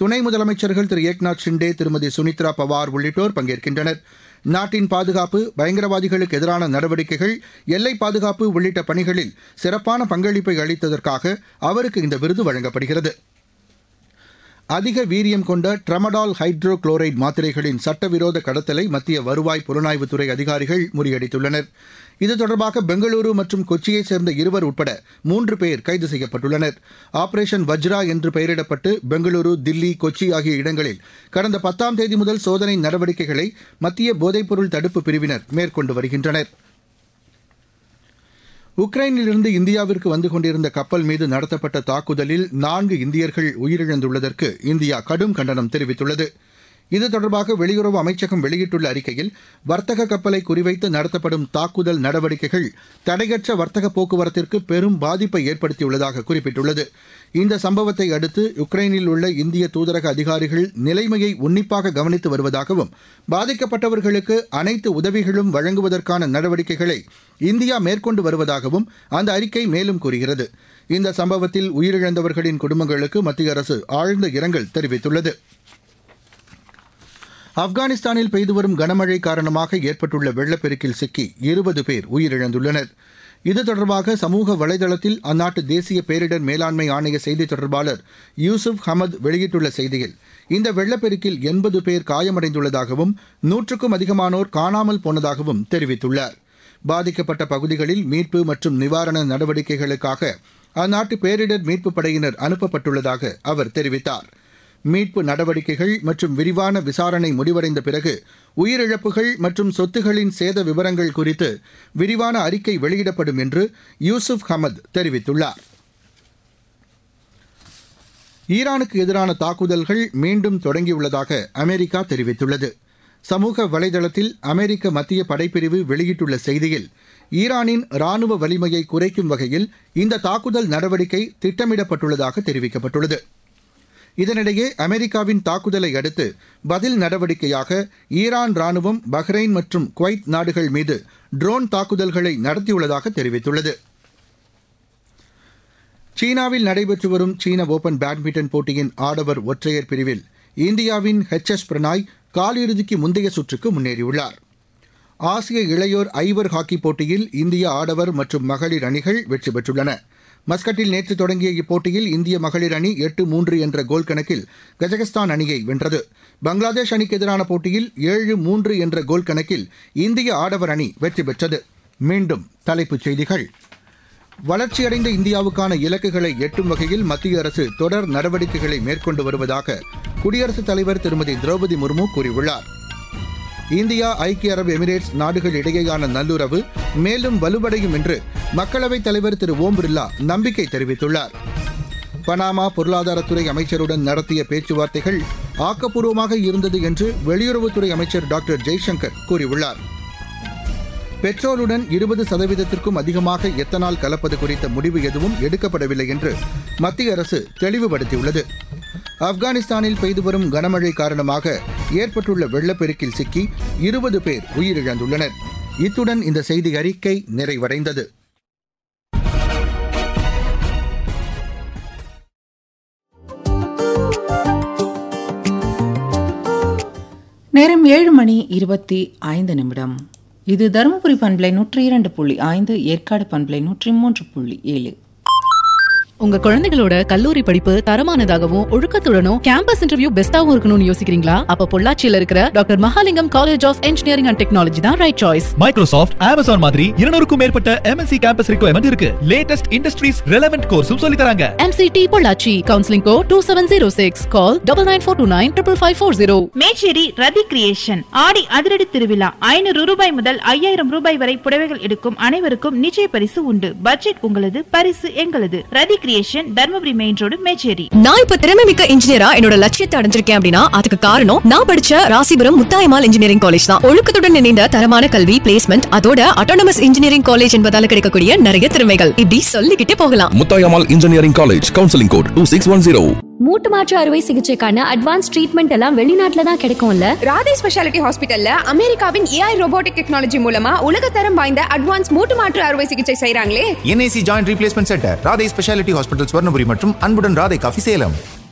துணை முதலமைச்சர்கள் திரு ஏக்நாத் ஷிண்டே திருமதி சுனித்ரா பவார் உள்ளிட்டோர் பங்கேற்கின்றனர் நாட்டின் பாதுகாப்பு பயங்கரவாதிகளுக்கு எதிரான நடவடிக்கைகள் எல்லை பாதுகாப்பு உள்ளிட்ட பணிகளில் சிறப்பான பங்களிப்பை அளித்ததற்காக அவருக்கு இந்த விருது வழங்கப்படுகிறது அதிக வீரியம் கொண்ட ட்ரமடால் ஹைட்ரோ குளோரைடு மாத்திரைகளின் சட்டவிரோத கடத்தலை மத்திய வருவாய் புலனாய்வுத்துறை அதிகாரிகள் முறியடித்துள்ளனர் இது தொடர்பாக பெங்களூரு மற்றும் கொச்சியைச் சேர்ந்த இருவர் உட்பட மூன்று பேர் கைது செய்யப்பட்டுள்ளனர் ஆபரேஷன் வஜ்ரா என்று பெயரிடப்பட்டு பெங்களூரு தில்லி கொச்சி ஆகிய இடங்களில் கடந்த பத்தாம் தேதி முதல் சோதனை நடவடிக்கைகளை மத்திய போதைப்பொருள் தடுப்பு பிரிவினர் மேற்கொண்டு வருகின்றனர் உக்ரைனிலிருந்து இந்தியாவிற்கு வந்து கொண்டிருந்த கப்பல் மீது நடத்தப்பட்ட தாக்குதலில் நான்கு இந்தியர்கள் உயிரிழந்துள்ளதற்கு இந்தியா கடும் கண்டனம் தெரிவித்துள்ளது இது தொடர்பாக வெளியுறவு அமைச்சகம் வெளியிட்டுள்ள அறிக்கையில் வர்த்தக கப்பலை குறிவைத்து நடத்தப்படும் தாக்குதல் நடவடிக்கைகள் தடையற்ற வர்த்தக போக்குவரத்திற்கு பெரும் பாதிப்பை ஏற்படுத்தியுள்ளதாக குறிப்பிட்டுள்ளது இந்த சம்பவத்தை அடுத்து யுக்ரைனில் உள்ள இந்திய தூதரக அதிகாரிகள் நிலைமையை உன்னிப்பாக கவனித்து வருவதாகவும் பாதிக்கப்பட்டவர்களுக்கு அனைத்து உதவிகளும் வழங்குவதற்கான நடவடிக்கைகளை இந்தியா மேற்கொண்டு வருவதாகவும் அந்த அறிக்கை மேலும் கூறுகிறது இந்த சம்பவத்தில் உயிரிழந்தவர்களின் குடும்பங்களுக்கு மத்திய அரசு ஆழ்ந்த இரங்கல் தெரிவித்துள்ளது ஆப்கானிஸ்தானில் பெய்து வரும் கனமழை காரணமாக ஏற்பட்டுள்ள வெள்ளப்பெருக்கில் சிக்கி இருபது பேர் உயிரிழந்துள்ளனர் இது தொடர்பாக சமூக வலைதளத்தில் அந்நாட்டு தேசிய பேரிடர் மேலாண்மை ஆணைய செய்தித் தொடர்பாளர் யூசுப் ஹமத் வெளியிட்டுள்ள செய்தியில் இந்த வெள்ளப்பெருக்கில் எண்பது பேர் காயமடைந்துள்ளதாகவும் நூற்றுக்கும் அதிகமானோர் காணாமல் போனதாகவும் தெரிவித்துள்ளார் பாதிக்கப்பட்ட பகுதிகளில் மீட்பு மற்றும் நிவாரண நடவடிக்கைகளுக்காக அந்நாட்டு பேரிடர் மீட்புப் படையினர் அனுப்பப்பட்டுள்ளதாக அவர் தெரிவித்தார் மீட்பு நடவடிக்கைகள் மற்றும் விரிவான விசாரணை முடிவடைந்த பிறகு உயிரிழப்புகள் மற்றும் சொத்துகளின் சேத விவரங்கள் குறித்து விரிவான அறிக்கை வெளியிடப்படும் என்று யூசுப் ஹமத் தெரிவித்துள்ளார் ஈரானுக்கு எதிரான தாக்குதல்கள் மீண்டும் தொடங்கியுள்ளதாக அமெரிக்கா தெரிவித்துள்ளது சமூக வலைதளத்தில் அமெரிக்க மத்திய படைப்பிரிவு வெளியிட்டுள்ள செய்தியில் ஈரானின் ராணுவ வலிமையை குறைக்கும் வகையில் இந்த தாக்குதல் நடவடிக்கை திட்டமிடப்பட்டுள்ளதாக தெரிவிக்கப்பட்டுள்ளது இதனிடையே அமெரிக்காவின் தாக்குதலை அடுத்து பதில் நடவடிக்கையாக ஈரான் ராணுவம் பஹ்ரைன் மற்றும் குவைத் நாடுகள் மீது ட்ரோன் தாக்குதல்களை நடத்தியுள்ளதாக தெரிவித்துள்ளது சீனாவில் நடைபெற்று வரும் சீன ஓபன் பேட்மிண்டன் போட்டியின் ஆடவர் ஒற்றையர் பிரிவில் இந்தியாவின் ஹெச் எஸ் பிரணாய் காலிறுதிக்கு முந்தைய சுற்றுக்கு முன்னேறியுள்ளார் ஆசிய இளையோர் ஐவர் ஹாக்கி போட்டியில் இந்திய ஆடவர் மற்றும் மகளிர் அணிகள் வெற்றி பெற்றுள்ளன மஸ்கட்டில் நேற்று தொடங்கிய இப்போட்டியில் இந்திய மகளிர் அணி எட்டு மூன்று என்ற கோல் கணக்கில் கஜகஸ்தான் அணியை வென்றது பங்களாதேஷ் அணிக்கு எதிரான போட்டியில் ஏழு மூன்று என்ற கோல் கணக்கில் இந்திய ஆடவர் அணி வெற்றி பெற்றது மீண்டும் தலைப்புச் செய்திகள் வளர்ச்சியடைந்த இந்தியாவுக்கான இலக்குகளை எட்டும் வகையில் மத்திய அரசு தொடர் நடவடிக்கைகளை மேற்கொண்டு வருவதாக குடியரசுத் தலைவர் திருமதி திரௌபதி முர்மு கூறியுள்ளார் இந்தியா ஐக்கிய அரபு எமிரேட்ஸ் நாடுகள் இடையேயான நல்லுறவு மேலும் வலுவடையும் என்று மக்களவைத் தலைவர் திரு ஓம் பிர்லா நம்பிக்கை தெரிவித்துள்ளார் பனாமா பொருளாதாரத்துறை அமைச்சருடன் நடத்திய பேச்சுவார்த்தைகள் ஆக்கப்பூர்வமாக இருந்தது என்று வெளியுறவுத்துறை அமைச்சர் டாக்டர் ஜெய்சங்கர் கூறியுள்ளார் பெட்ரோலுடன் இருபது சதவீதத்திற்கும் அதிகமாக எத்தனால் கலப்பது குறித்த முடிவு எதுவும் எடுக்கப்படவில்லை என்று மத்திய அரசு தெளிவுபடுத்தியுள்ளது ஆப்கானிஸ்தானில் பெய்து வரும் கனமழை காரணமாக ஏற்பட்டுள்ள வெள்ளப்பெருக்கில் சிக்கி இருபது பேர் உயிரிழந்துள்ளனர் இத்துடன் இந்த செய்தி அறிக்கை நிறைவடைந்தது நேரம் ஏழு மணி இருபத்தி ஐந்து நிமிடம் இது தருமபுரி பண்பலை நூற்றி இரண்டு புள்ளி ஐந்து ஏற்காடு பண்பலை நூற்றி மூன்று புள்ளி ஏழு உங்க குழந்தைகளோட கல்லூரி படிப்பு தரமானதாகவும் ஒழுக்கத்துடனும் கேம்பஸ் இன்டர்வியூ பெஸ்டாவும் இருக்கணும்னு யோசிக்கிறீங்களா அப்ப பொள்ளாச்சியில இருக்கிற doctor Mahalingam college of engineering and technology தான் ரைட் சாய்ஸ் மைக்ரோசாஃப்ட் அமேசான் மாதிரி இருநூறுக்கும் மேற்பட்ட எம்என்சி கேம்பஸ் ரிக்வயர்மெண்ட் இருக்கு லேட்டஸ்ட் இண்டஸ்ட்ரீஸ் ரெலவென்ட் கோர்ஸும் சொல்லி தராங்க MCT Pollachi counselling code two seven zero six call double nine four two nine triple five four zero Mecheri Rathi creation ஆடி அதிரடி திருவிழா ஐநூறு ரூபாய் முதல் ஐயாயிரம் ரூபாய் வரை புடவைகள் எடுக்கும் அனைவருக்கும் நிச்சய பரிசு உண்டு பட்ஜெட் உங்களது பரிசு எங்களது Rathi creation Dharmapuri main road Mecheri நான் இப்ப திறமை மிக்க இன்ஜினியரா என்னோட லட்சியத்தை அடைஞ்சிருக்கேன் அப்படின்னா அதுக்கு காரணம் நான் படிச்ச ராசிபுரம் முத்தாயமால் இன்ஜினியரிங் காலேஜ் தான் ஒழுக்கத்துடன் இணைந்த தரமான கல்வி பிளேஸ்மெண்ட் அதோட அட்டானமஸ் இன்ஜினியரிங் காலேஜ் என்பதால கிடைக்கக்கூடிய நிறைய திறமைகள் இப்படி சொல்லிக்கிட்டே போகலாம் Muthayammal engineering college counselling code two six one zero மூட்டு மாற்று அறுவை சிகிச்சைக்கான அட்வான்ஸ் ட்ரீட்மெண்ட் எல்லாம் வெளிநாட்டுல தான் கிடைக்கும்ல ராதே ஸ்பெஷாலிட்டி ஹாஸ்பிட்டல்ல அமெரிக்காவின் ஏஐ ரோபோட்டிக் டெக்னாலஜி மூலமா உலகத்தரம் வாய்ந்த அட்வான்ஸ் மூட்டு மாற்று அறுவை சிகிச்சை செய்றாங்களே NIC joint replacement centre Radhai speciality hospital Swarnapuri மற்றும் அன்புடன் ராதை காஃபி சேலம்